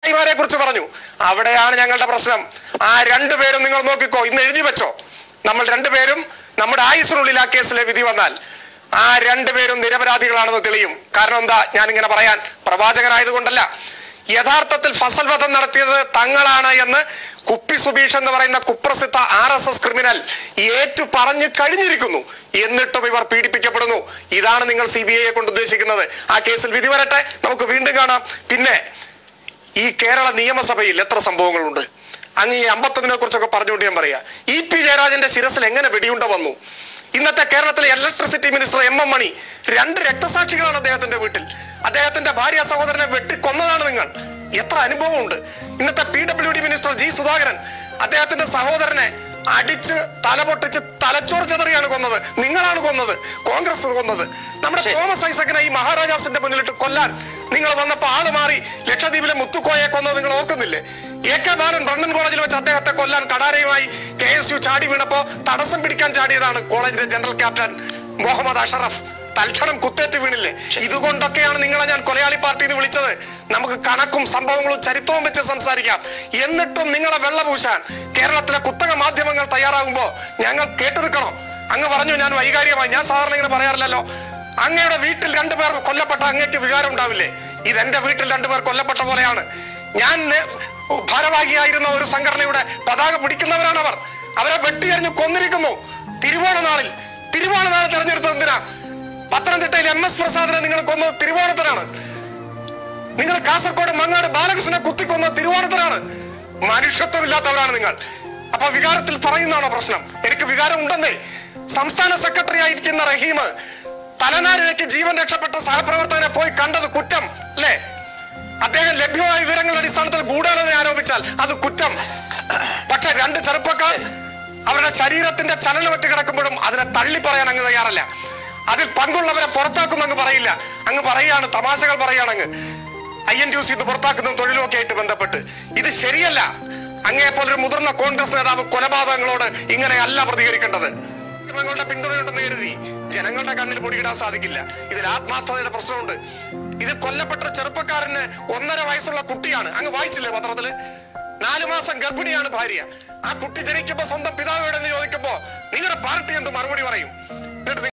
ഭായിമാരെ കുറിച്ച് പറഞ്ഞു അവിടെയാണ് ഞങ്ങളുടെ പ്രശ്നം ആ രണ്ടുപേരും നിങ്ങൾ നോക്കിക്കോ ഇന്ന് എഴുതി വെച്ചോ നമ്മൾ രണ്ടുപേരും നമ്മുടെ ആയുസിനുള്ളിൽ ആ കേസിലെ വിധി വന്നാൽ ആ രണ്ടുപേരും നിരപരാധികളാണെന്ന് തെളിയും കാരണം എന്താ ഞാൻ ഇങ്ങനെ പറയാൻ പ്രവാചകനായതുകൊണ്ടല്ല യഥാർത്ഥത്തിൽ ഫസൽ വധം നടത്തിയത് തങ്ങളാണ് എന്ന് കുപ്പി സുബീഷ് എന്ന് പറയുന്ന കുപ്രസിദ്ധ ആർ എസ് എസ് ക്രിമിനൽ ഏറ്റു പറഞ്ഞു കഴിഞ്ഞിരിക്കുന്നു എന്നിട്ടും ഇവർ പീഡിപ്പിക്കപ്പെടുന്നു ഇതാണ് നിങ്ങൾ സി ബി ഐയെ കൊണ്ട് ഉദ്ദേശിക്കുന്നത് ആ കേസിൽ വിധി വരട്ടെ നമുക്ക് വീണ്ടും കാണാം പിന്നെ ഈ കേരള നിയമസഭയിൽ എത്ര സംഭവങ്ങളുണ്ട് അങ്ങ് ഈ അമ്പത്തൊന്നിനെ കുറിച്ചൊക്കെ പറഞ്ഞുകൊണ്ട് ഞാൻ പറയാ ഇ പി ജയരാജന്റെ ശിരസിൽ എങ്ങനെ വെടിയുണ്ട വന്നു ഇന്നത്തെ കേരളത്തിലെ electricity minister M M Mani രണ്ട് രക്തസാക്ഷികളാണ് അദ്ദേഹത്തിന്റെ വീട്ടിൽ അദ്ദേഹത്തിന്റെ ഭാര്യ സഹോദരനെ വെട്ടിക്കൊന്നതാണ് നിങ്ങൾ എത്ര അനുഭവമുണ്ട് ഇന്നത്തെ P W D minister G Sudhakaran അദ്ദേഹത്തിന്റെ സഹോദരനെ അടിച്ച് തലപൊട്ടിച്ച് തലച്ചോർ ചെതറിയാണ് കൊന്നത് നിങ്ങളാണ് കൊന്നത് കോൺഗ്രസ് കൊന്നത് നമ്മുടെ തോമസ് ഐസക്കിനെ ഈ മഹാരാജാസിന്റെ മുന്നിലിട്ട് കൊല്ലാൻ നിങ്ങൾ വന്നപ്പോ ആള് മാറി ലക്ഷദ്വീപിലെ മുത്തുക്കോയെ കൊന്നത് നിങ്ങൾ ഓർക്കുന്നില്ലേ എ കെ ബാലൻ ബ്രണ്ണൻ കോളേജിൽ വെച്ച് അദ്ദേഹത്തെ കൊല്ലാൻ കടാരയുമായി കെ എസ് യു ചാടി വീണപ്പോ തടസ്സം പിടിക്കാൻ ചാടിയതാണ് കോളേജിലെ ജനറൽ ക്യാപ്റ്റൻ മുഹമ്മദ് അഷറഫ് തൽക്ഷണം കുത്തേറ്റ് വീണില്ലേ ഇതുകൊണ്ടൊക്കെയാണ് നിങ്ങളെ ഞാൻ കൊലയാളി പാർട്ടി എന്ന് വിളിച്ചത് നമുക്ക് കണക്കും സംഭവങ്ങളും ചരിത്രവും വെച്ച് സംസാരിക്കാം എന്നിട്ടും നിങ്ങളെ വെള്ളപൂശാൻ കേരളത്തിലെ കുത്തക മാധ്യമങ്ങൾ തയ്യാറാകുമ്പോ ഞങ്ങൾ കേട്ടു നിൽക്കണം അങ്ങ് പറഞ്ഞു ഞാൻ വൈകാരികമായി ഞാൻ സാധാരണ ഇങ്ങനെ പറയാറില്ലല്ലോ അങ്ങയുടെ വീട്ടിൽ രണ്ടുപേർ കൊല്ലപ്പെട്ട അങ്ങേക്ക് വികാരം ഉണ്ടാവില്ലേ ഇത് എന്റെ വീട്ടിൽ രണ്ടുപേർ കൊല്ലപ്പെട്ട പോലെയാണ് ഞാൻ നേ- ഭാരവാഹിയായിരുന്ന ഒരു സംഘടനയുടെ പതാക പിടിക്കുന്നവരാണ് അവർ അവരെ വെട്ടിയെറിഞ്ഞ് കൊന്നിരിക്കുന്നു തിരുവോണ നാളിൽ തിരുവോണ നാൾ തെരഞ്ഞെടുത്തത് എന്തിനാ പത്തനംതിട്ടയിൽ എം എസ് പ്രസാദിനെ നിങ്ങൾ കൊന്നത് തിരുവോണത്തിനാണ് നിങ്ങൾ കാസർഗോഡ് മങ്ങാട് ബാലകൃഷ്ണനെ കുത്തിക്കൊന്നത് തിരുവോണത്തിനാണ് മനുഷ്യത്വമില്ലാത്തവരാണ് നിങ്ങൾ അപ്പൊ വികാരത്തിൽ പറയുന്നതാണോ പ്രശ്നം എനിക്ക് വികാരം ഉണ്ടെന്നേ സംസ്ഥാന സെക്രട്ടറി ആയിരിക്കുന്ന റഹീം തലനാരിഴയ്ക്ക് ജീവൻ രക്ഷപ്പെട്ട സഹപ്രവർത്തകനെ പോയി കണ്ടത് കുറ്റം അല്ലേ അദ്ദേഹം ലഭ്യമായ വിവരങ്ങളുടെ അടിസ്ഥാനത്തിൽ ഗൂഢാലോചന ആരോപിച്ചാൽ അത് കുറ്റം പക്ഷെ രണ്ട് ചെറുപ്പക്കാർ അവരുടെ ശരീരത്തിന്റെ ചലനമറ്റ് കിടക്കുമ്പോഴും അതിനെ തള്ളി പറയാൻ അങ്ങ് തയ്യാറല്ല അതിൽ പങ്കുള്ളവരെ പുറത്താക്കും അങ്ങ് പറയില്ല അങ്ങ് പറയാണ് തമാശകൾ പറയാണ് അങ്ങ് ഐ എൻ ടി സി ഇത് പുറത്താക്കുന്നതും തൊഴിലും ഒക്കെ ആയിട്ട് ബന്ധപ്പെട്ട് ഇത് ശരിയല്ല അങ്ങേ പോലൊരു മുതിർന്ന കോൺഗ്രസ് നേതാവ് കൊലപാതകങ്ങളോട് ഇങ്ങനെ അല്ല പ്രതികരിക്കേണ്ടത് മാധ്യമങ്ങളുടെ പിന്തുണയുണ്ടെന്ന് കരുതി ജനങ്ങളുടെ കണ്ണിൽ പൊടിയിടാൻ സാധിക്കില്ല ഇതിൽ ആത്മാർത്ഥതയുടെ പ്രശ്നമുണ്ട് ഇത് കൊല്ലപ്പെട്ട ഒരു ചെറുപ്പക്കാരന് ഒന്നര വയസ്സുള്ള കുട്ടിയാണ് അങ്ങ് വായിച്ചില്ലേ പത്രത്തില് നാലു മാസം ഗർഭിണിയാണ് ഭാര്യ ആ കുട്ടി ജനിക്കുമ്പോ സ്വന്തം പിതാവ് എവിടെ നിന്ന് ചോദിക്കുമ്പോ നിങ്ങളുടെ പാർട്ടി എന്ത് മറുപടി പറയും എന്നിട്ട്